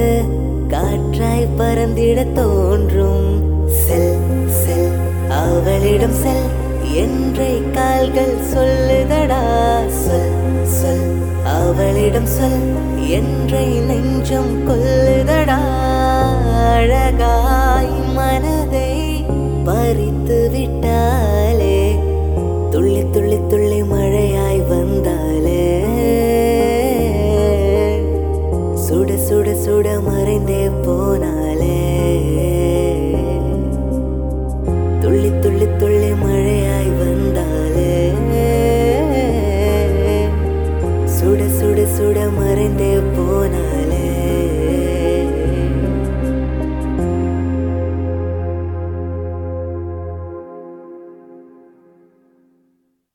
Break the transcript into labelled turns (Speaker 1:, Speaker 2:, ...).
Speaker 1: காற்றாய் பறந்திட தோன்றும் செல் செல் அவளிடம் செல் என்றை கால்கள் சொல்லுதடா சொல் சொல் அவளிடம் சொல் என்றை நெஞ்சம் கொல்லுதடா அழகாய் மனதை பறித்து விட்டாலே துள்ளி துள்ளி துள்ளி மழையாய் வந்தாலே சுட சுட சுட மறைந்தே போனாலே துள்ளி துள்ளி